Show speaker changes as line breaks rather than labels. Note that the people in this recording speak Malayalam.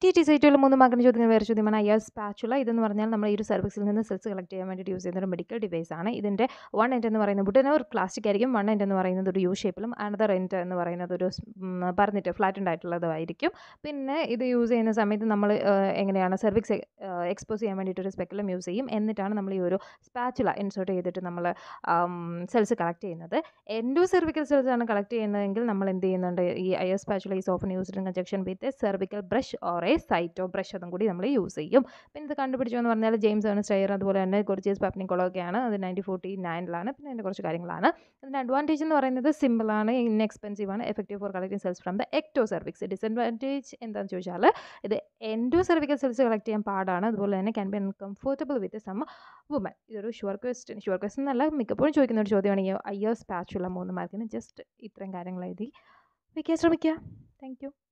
ടി ടി സൈറ്റുകൾ മൂന്ന് മാർക്കിന് ചോദ്യങ്ങൾ വേറെ ചോദ്യമാണ് ഐ ആർ സ്പാച്ചുല ഇതെന്ന് പറഞ്ഞാൽ നമ്മൾ ഈ ഒരു സർവീസിൽ നിന്ന് സെൽസ് കളക്ട് ചെയ്യാൻ വേണ്ടിയിട്ട് യൂസ് ചെയ്യുന്ന ഒരു മെഡിക്കൽ ഡിവൈസ് ആണ് ഇതിൻ്റെ വൺ എൻഡ് എന്ന് പറയുന്നത് ബുട്ടന ഒരു പ്ലാസ്റ്റിക് ആയിരിക്കും വൺ എൻഡ് എന്ന് പറയുന്നത് ഒരു യു ഷേപ്പിലും അനദർ എൻഡ് എന്ന് പറയുന്നത് ഒരു പറഞ്ഞിട്ട് ഫ്ലാറ്റൻഡ് ആയിട്ടുള്ളതുമായിരിക്കും പിന്നെ ഇത് യൂസ് ചെയ്യുന്ന സമയത്ത് നമ്മൾ എങ്ങനെയാണ് സെർവിക്സ് എക്സ്പോസ് ചെയ്യാൻ വേണ്ടിയിട്ട് ഒരു സ്പെക്കലം യൂസ് ചെയ്യും എന്നിട്ടാണ് നമ്മൾ ഈ ഒരു സ്പാച്ചുല ഇൻസേർട്ട് ചെയ്തിട്ട് നമ്മൾ സെൽസ് കളക്ട് ചെയ്യുന്നത് എൻഡോ സെർവിക്കൽ സെൽസ് ആണ് കളക്ട് ചെയ്യുന്നതെങ്കിൽ നമ്മൾ എന്ത് ചെയ്യുന്നുണ്ട് ഈ Ayre's spatula is often used in conjunction with cervical brush or a cyto brush അതും കൂടി നമ്മൾ യൂസ് ചെയ്യും പിന്നെ ഇത് കണ്ടുപിടിച്ചു എന്ന് പറഞ്ഞാൽ ജെയിംസ് ആണ് സ്റ്റയർ അതുപോലെ തന്നെ കുറച്ച് പാപ്നിക്കോളൊക്കെയാണ് അത് നയൻറ്റീൻ ഫോർട്ടി നയനിലാണ് പിന്നെ അതിൻ്റെ കുറച്ച് കാര്യങ്ങളാണ് അതിൻ്റെ അഡ്വാൻറ്റേജ് എന്ന് പറയുന്നത് സിമ്പിളാണ് ഇൻഎക്സ്പെൻസീവ് ആണ് effective for collecting cells from the ectocervix disadvantage എന്താണെന്ന് ചോദിച്ചാൽ ഇത് എൻഡോ സർവിക്കൽ സെൽസ് കളക്ട് ചെയ്യാൻ പാടാണ് അതുപോലെ തന്നെ can be uncomfortable with some women ഇതൊരു ഷുവർ ക്വസ്റ്റ്യൻ ഷുവർ ക്വസ്റ്റ്യൻ എന്നല്ല മിക്കപ്പോഴും ചോദിക്കുന്ന ഒരു ചോദ്യമാണ് ഈ ഐ എസ് പാച്ചുള്ള മൂന്ന് മാർക്കിന് ജസ്റ്റ് ഇത്രയും കാര്യങ്ങൾ എഴുതി വയ്ക്കാൻ ശ്രമിക്കുക താങ്ക് യു